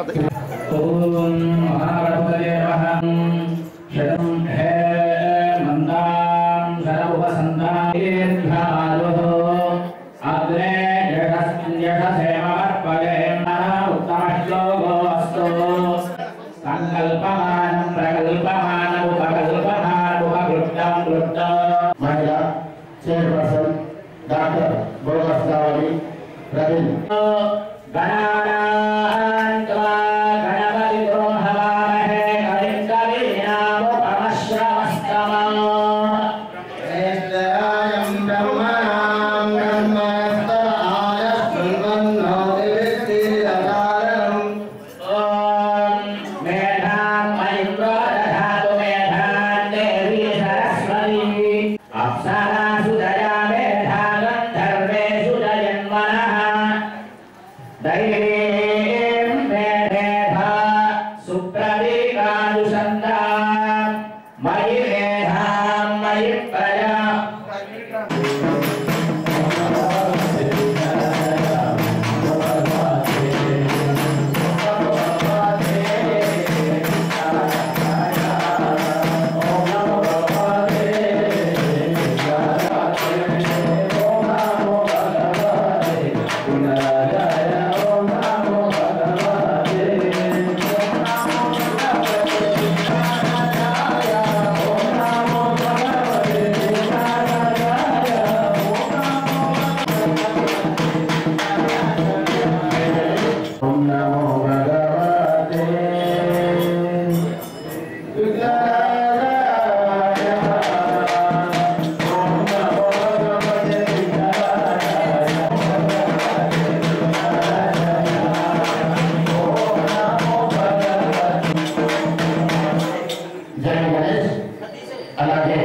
ఓం మహాగణపతయే నమః శతం హే మందాం సర్వసందాయేర్ఘాలుః అగ్రే జగస్యంజసేమర్పయేమ ఉత్తమశ్లోకోऽस्तु సంకల్పమానం ప్రకల్పమానం ఉపకల్పమానం ఉపకృప్తం కృప్తం మహిళ చైర్పర్సన్ డాక్టర్ భోగస్వామి ప్రవీణ్ గణానాన్త్వా గణపతితో హవామహే కవిం కవీనాముపమశ్రవస్తమా శ్రేష్ఠరాయం బ్రహ్మణాం బ్రహ్మస్తరాయ శృణ్వన్నో దివిశ్రీరకారణం ఓం మేధాం మహింద్రో దధాతు మేధాం దేవీ సరస్వతి అప్సరాసు దయా మేధా గంధర్వేషు జయన్మనః దైవీం మేధా సుప్రవీకానుసందా మయి మేధాం మయి ప్రజా ఓం నమో భగవతే విఘ్నరాజాయ ఓం నమో భగవతే విఘ్నరాజాయ ఓం నమో భగవతే జయ గణేష్ అలాగే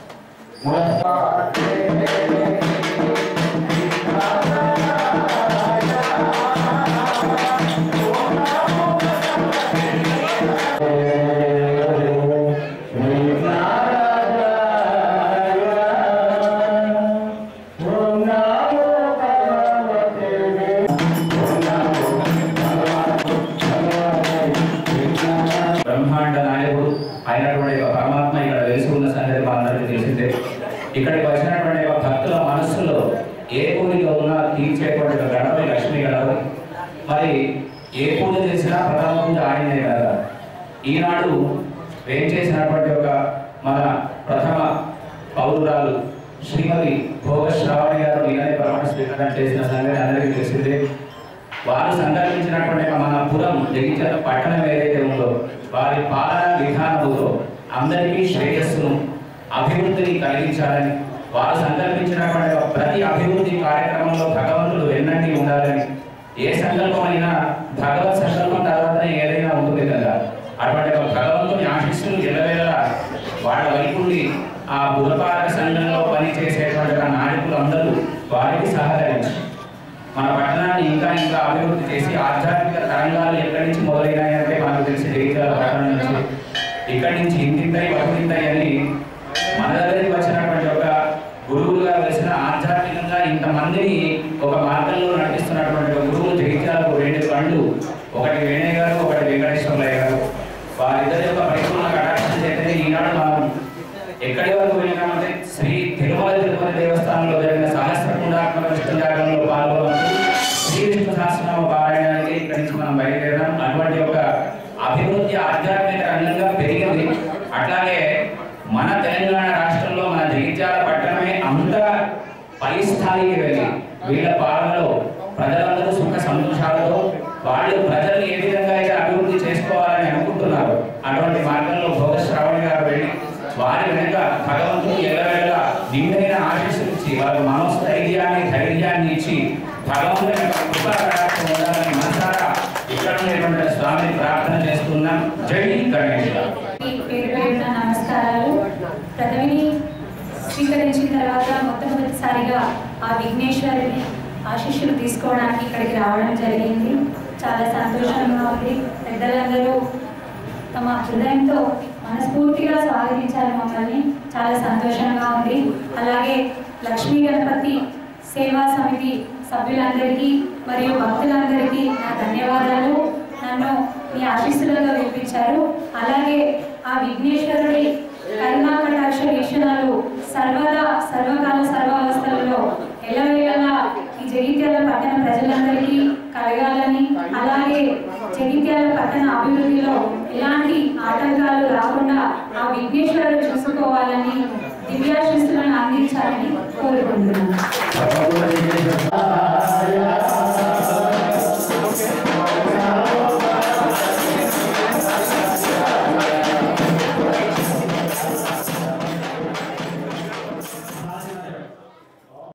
బ్రహ్మాండ నాయకుడు అయినటువంటి ఒక పరమాత్మ ఇక్కడ వెలిసి ఉన్న సంగతి మనందరికీ తెలిసిందే ఇక్కడికి వచ్చినటువంటి ఒక భక్తుల మనస్సులో ఏ కోరిక ఉన్నా తీర్చేటువంటి ఒక గణపతి లక్ష్మి గణపతి మరి ఏ పూజ చేసినా ప్రథమ పూజ ఆయనే కదా ఈనాడు ఏం చేసినటువంటి ఒక మన ప్రథమ పౌరురాలు శ్రీమతి భోగ శ్రావణి గారు ఈయన ప్రమాణ స్వీకారం చేసిన సంగతి అందరికీ తెలిసిందే వారు సంకల్పించినటువంటి మన పురం జగిత్యాల పట్టణం ఏదైతే ఉందో వారి పాలన విధానములో అందరికీ శ్రేయస్సును అభివృద్ధిని కలిగించాలని వారు సంకల్పించినటువంటి ప్రతి అభివృద్ధి కార్యక్రమంలో భగవంతుడు వెన్నంటి ఉండాలని ఏ సంకల్పమైనా భగవత్ సంకల్పం తర్వాతనే ఏదైనా ఉంటుంది కదా అటువంటి ఒక భగవంతుని ఆశిస్సులు ఎల్లవేళలా వాళ్ళ వైపుండి ఆ బుధపాలక సంఘంలో పనిచేసేటువంటి ఆ నాయకులు అందరూ వారికి సహకరించి మన పట్టణాన్ని ఇంకా ఇంకా అభివృద్ధి చేసి ఆధ్యాత్మిక తరంగాలు ఎక్కడి నుంచి మొదలైనాయంటే మనకు తెలిసి జగిత్యాల పట్టణం నుంచి ఇక్కడి నుంచి ఇంతింతై వరదింతై అని మన దగ్గరికి వచ్చినటువంటి ఒక గురువులుగా వెలిసిన ఆధ్యాత్మికంగా ఇంతమందిని ఒక మార్గంలో నడిపిస్తున్నటువంటి ఒక గురువు జగిత్యాలకు రెండు కళ్ళు ఒకటి వేణయ్య గారు ఒకటి వెంకటేశ్వరయ్య గారు వారిద్దరి యొక్క పరిపూర్ణ కటాక్షం చేతనే ఈనాడు మనం ఎక్కడి వరకు వెళ్ళినామంటే శ్రీ తిరుమల తిరుపతి దేవస్థానంలో జరిగిన సహస్రకుండాత్మక విష్ణు యాగంలో పాల్గొనవచ్చు శ్రీ విష్ణు సహస్రనామ పారాయణానికి ఇక్కడి నుంచి మనం బయలుదేరాం అటువంటి ఒక అభివృద్ధి ఆధ్యాత్మిక రంగంగా పెరిగింది అట్లాగే మన తెలంగాణ రాష్ట్రంలో మన జగిత్యాల పట్టణమే అంత పై స్థాయికి వెళ్ళి వీళ్ళ పాలనలో ప్రజలందరూ సుఖ సంతోషాలతో వాళ్ళు ప్రజలు ఏ విధంగా అయితే అభివృద్ధి చేసుకోవాలని అనుకుంటున్నారు అటువంటి మార్గంలో భోగ శ్రావణి గారు వెళ్ళి వారి వెనుక భగవంతుడు ఎల్లవేళ నిండైన ఆశీస్సులు ఇచ్చి వారి మనోస్థైర్యాన్ని ధైర్యాన్ని ఇచ్చి భగవంతుని యొక్క కృపా కటాక్షం ఉండాలని మనసారా ఇక్కడ ఉన్నటువంటి స్వామిని ప్రార్థన చేస్తున్నాం జై గణేష్ పేరు పేరున నమస్కారాలు ప్రథమిని స్వీకరించిన తర్వాత మొట్టమొదటిసారిగా ఆ విఘ్నేశ్వరుని ఆశీస్సులు తీసుకోవడానికి ఇక్కడికి రావడం జరిగింది చాలా సంతోషంగా ఉంది పెద్దలందరూ తమ హృదయంతో మనస్ఫూర్తిగా స్వాగతించారు మమ్మల్ని చాలా సంతోషంగా ఉంది అలాగే లక్ష్మీ గణపతి సేవా సమితి సభ్యులందరికీ మరియు భక్తులందరికీ నా ధన్యవాదాలు నా నన్ను మీ ఆశీస్సులుగా వినిపించారు అలాగే ఆ విఘ్నేశ్వరుడి కరుణా కటాక్ష వీక్షణాలు సర్వదా సర్వకాల సర్వావస్థలలో ఎల్లవేళలా ఈ జగిత్యాల పట్టణ ప్రజలందరికీ కలగాలని అలాగే జగిత్యాల పట్టణ అభివృద్ధిలో ఎలాంటి ఆటంకాలు రాకుండా ఆ విఘ్నేశ్వరుడు చూసుకోవాలని దివ్యాశిస్తులను అందించాలని కోరుకుంటున్నాను